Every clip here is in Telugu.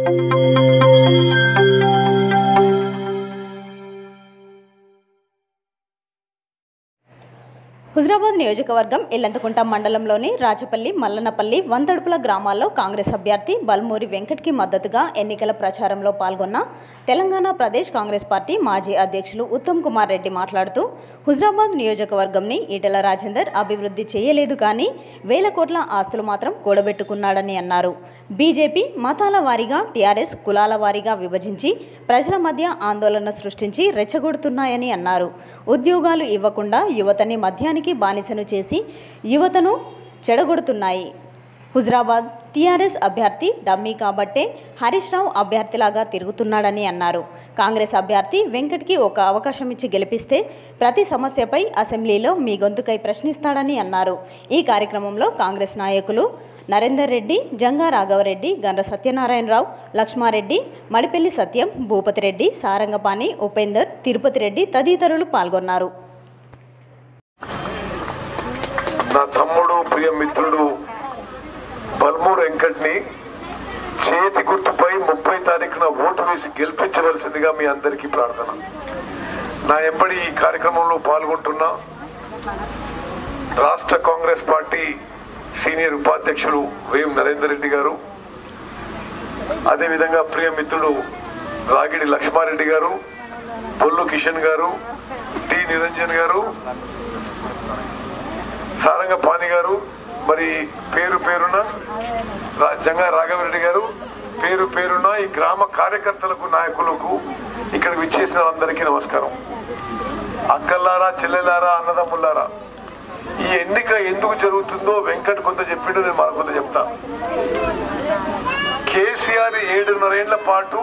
హుజరాబాద్ నియోజకవర్గం ఇల్లంతకుంట మండలంలోని రాచపల్లి మల్లనపల్లి వంతడుపుల గ్రామాల్లో కాంగ్రెస్ అభ్యర్థి బల్మూరి వెంకట్కి మద్దతుగా ఎన్నికల ప్రచారంలో పాల్గొన్న తెలంగాణ ప్రదేశ్ కాంగ్రెస్ పార్టీ మాజీ అధ్యక్షులు ఉత్తమ్ కుమార్ రెడ్డి మాట్లాడుతూ హుజరాబాద్ నియోజకవర్గంని ఈటెల రాజేందర్ అభివృద్ధి చేయలేదు కానీ వేల కోట్ల ఆస్తులు మాత్రం కూడబెట్టుకున్నాడని అన్నారు బీజేపీ మతాల వారీగా టీఆర్ఎస్ కులాల వారీగా విభజించి ప్రజల మధ్య ఆందోళన సృష్టించి రెచ్చగొడుతున్నాయని అన్నారు ఉద్యోగాలు ఇవ్వకుండా యువతని మద్యానికి బానిసను చేసి యువతను చెడగొడుతున్నాయి హుజరాబాద్ టీఆర్ఎస్ అభ్యర్థి డమ్మీ కాబట్టే హరీష్ రావు అభ్యర్థిలాగా తిరుగుతున్నాడని అన్నారు కాంగ్రెస్ అభ్యర్థి వెంకట్కి ఒక అవకాశం ఇచ్చి గెలిపిస్తే ప్రతి సమస్యపై అసెంబ్లీలో మీ గొంతుకై ప్రశ్నిస్తాడని అన్నారు ఈ కార్యక్రమంలో కాంగ్రెస్ నాయకులు నరేందర్ రెడ్డి జంగా రాఘవరెడ్డి గండ్ర సత్యనారాయణరావు లక్ష్మారెడ్డి మడిపెల్లి సత్యం భూపతి రెడ్డి సారంగపాణి ఉపేందర్ తిరుపతి రెడ్డి తదితరులు పాల్గొన్నారు నా తమ్ముడు ప్రియ మిత్రుడు బల్మూర్ వెంకట్ని చేతి గుర్తుపై ముప్పై తారీఖున ఓటు వేసి గెలిపించవలసిందిగా మీ అందరికీ ప్రార్థన నా ఎంబడి ఈ కార్యక్రమంలో పాల్గొంటున్న రాష్ట్ర కాంగ్రెస్ పార్టీ సీనియర్ ఉపాధ్యక్షుడు వేం నరేందర్ రెడ్డి గారు అదేవిధంగా ప్రియ మిత్రుడు రాగిడి లక్ష్మారెడ్డి గారు పొల్లు కిషన్ గారు టి నిరంజన్ గారు సారంగ పాని గారు మరి పేరు పేరున రా- జంగా రాఘవరెడ్డి గారు పేరు పేరున ఈ గ్రామ కార్యకర్తలకు నాయకులకు ఇక్కడ విచ్చేసిన అందరికీ నమస్కారం అక్కల్లారా చెల్లెలారా అన్నదమ్ములారా ఈ ఎన్నిక ఎందుకు జరుగుతుందో వెంకట్ కొంత చెప్పిండు నేను మరొక కొంత చెప్తా కేసీఆర్ ఏడున్నరేళ్ల పాటు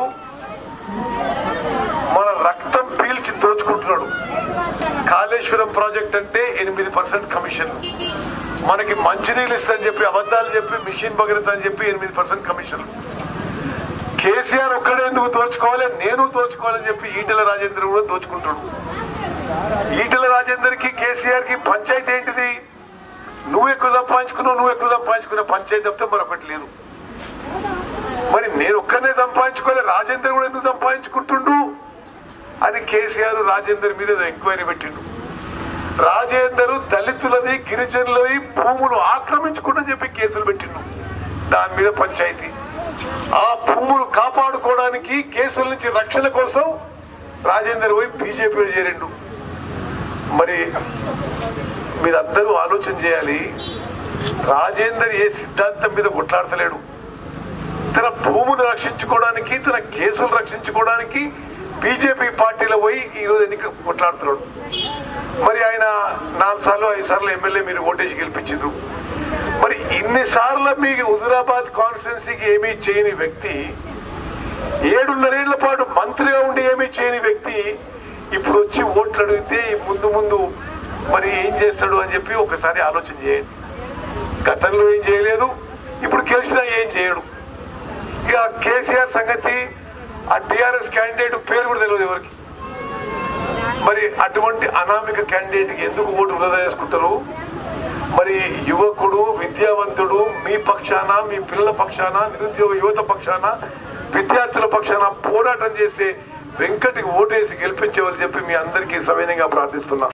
మన రక్తం పీల్చి దోచుకుంటున్నాడు కాళేశ్వరం ప్రాజెక్ట్ అంటే ఎనిమిది పర్సెంట్ కమిషన్ మనకి మంచినీళ్ళు ఇస్తుందని చెప్పి అబద్ధాలు చెప్పి మిషన్ భగీరథ అని చెప్పి ఎనిమిది పర్సెంట్ కమిషన్ కేసీఆర్ ఒక్కడే ఎందుకు దోచుకోవాలి నేను దోచుకోవాలని చెప్పి ఈటెల రాజేంద్ర కూడా దోచుకుంటాడు ఈటెల రాజేందర్ కి కేసీఆర్ కి పంచాయతీ ఏంటిది నువ్వు ఎక్కువ సంపాదించుకున్నావు నువ్వు ఎక్కువ సంపాదించుకున్న పంచాయతీ తప్పితే మరొకటి లేదు మరి నేను ఒక్కనే సంపాదించుకోవాలి రాజేందర్ కూడా ఎందుకు సంపాదించుకుంటుండు అని కేసీఆర్ రాజేందర్ మీద ఏదో ఎంక్వైరీ పెట్టిండు రాజేందర్ దళితులది గిరిజనులది భూములు ఆక్రమించుకుంటూ చెప్పి కేసులు పెట్టిండు దాని మీద పంచాయతీ ఆ భూములు కాపాడుకోవడానికి కేసుల నుంచి రక్షణ కోసం రాజేందర్ పోయి బీజేపీలో చేరిండు మరి మీరందరూ ఆలోచన చేయాలి రాజేందర్ ఏ సిద్ధాంతం మీద కొట్లాడతలేడు తన భూములు రక్షించుకోవడానికి తన కేసులు రక్షించుకోవడానికి బీజేపీ పార్టీలో పోయి ఈ రోజు ఎన్నిక కొట్లాడుతున్నాడు మరి ఆయన నాలుగు సార్లు ఐదు సార్లు ఎమ్మెల్యే మీరు ఓటేసి గెలిపించారు మరి ఇన్నిసార్లు మీకు హుజురాబాద్ కాన్స్టిట్యున్సీకి ఏమీ చేయని వ్యక్తి ఏడున్నరేళ్ల పాటు మంత్రిగా ఉండి ఏమీ చేయని వ్యక్తి ఇప్పుడు వచ్చి ఓట్లు అడిగితే ముందు ముందు మరి ఏం చేస్తాడు అని చెప్పి ఒకసారి ఆలోచన చేయండి గతంలో ఏం చేయలేదు ఇప్పుడు గెలిచినా ఏం చేయడు ఇక కేసీఆర్ సంగతి ఆ టిఆర్ఎస్ క్యాండిడేట్ పేరు కూడా తెలియదు ఎవరికి మరి అటువంటి అనామిక క్యాండిడేట్ కి ఎందుకు ఓటు వృధా చేసుకుంటారు మరి యువకుడు విద్యావంతుడు మీ పక్షాన మీ పిల్లల పక్షాన నిరుద్యోగ యువత పక్షాన విద్యార్థుల పక్షాన పోరాటం చేసే వెంకటికి ఓటేసి గెలిపించవని చెప్పి మీ అందరికీ సవినయంగా ప్రార్థిస్తున్నా